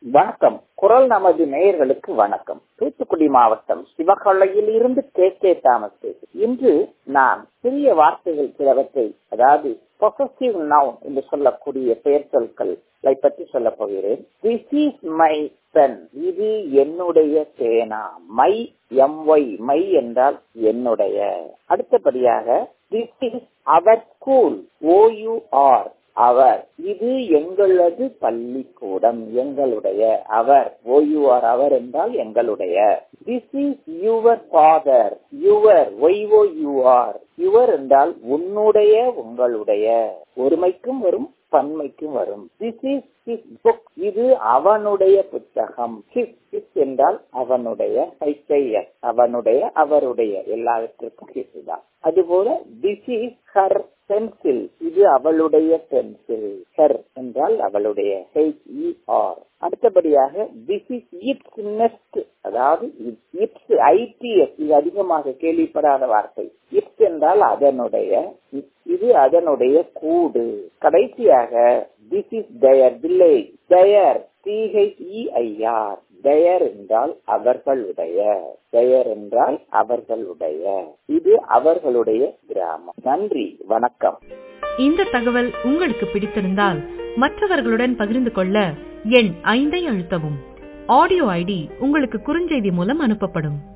வணக்கம் குரல் நமது நேயர்களுக்கு வணக்கம் தூத்துக்குடி மாவட்டம் சிவகொள்ளையில் இருந்து கே கே தாமஸ் பேசு இன்று நான் சிறிய வார்த்தைகள் சிலவற்றை அதாவது பொசசிவ் நவுன் என்று சொல்லக்கூடிய பெயர் சொற்களை பற்றி சொல்ல போகிறேன் திஸ் இஸ் மை பென் இது என்னுடைய பேனா மை எம் ஒய் மை என்றால் என்னுடைய அடுத்தபடியாக this is our school O U R our இது எங்களது பள்ளிக்கூடம் எங்களுடைய அவர் ஓயூஆர் அவர் என்றால் எங்களுடைய this is your father your Y O U R your என்றால் உன்னுடைய உங்களுடைய ஒருமைக்கும் வரும் பன்மைக்கும் வரும் திஸ் இஸ் ஹிஸ் புக் இது அவனுடைய புத்தகம் ஹிஸ் ஹிஸ் என்றால் அவனுடைய ஹைக்கையர் அவனுடைய அவருடைய எல்லாவற்றிற்கும் ஹிஸ் தான் அதுபோல திஸ் இஸ் ஹர் பென்சில் இது அவளுடைய பென்சில் ஹர் என்றால் அவளுடைய ஹெச் இ ஆர் அடுத்தபடியாக திஸ் இஸ் இட்ஸ் நெஸ்ட் அதாவது இட்ஸ் ஐடிஎஸ் இது அதிகமாக கேள்விப்படாத வார்த்தை இட்ஸ் என்றால் அதனுடைய இது அதனுடைய கூடு கடைசியாக this is their village their C H E I R their என்றால் அவர்களுடைய தயர் என்றால் அவர்களுடைய இது அவர்களுடைய கிராமம் நன்றி வணக்கம் இந்த தகவல் உங்களுக்கு பிடித்திருந்தால் மற்றவர்களுடன் பகிர்ந்து கொள்ள எண் ஐந்தை அழுத்தவும் ஆடியோ ஐடி உங்களுக்கு குறுஞ்செய்தி மூலம் அனுப்பப்படும்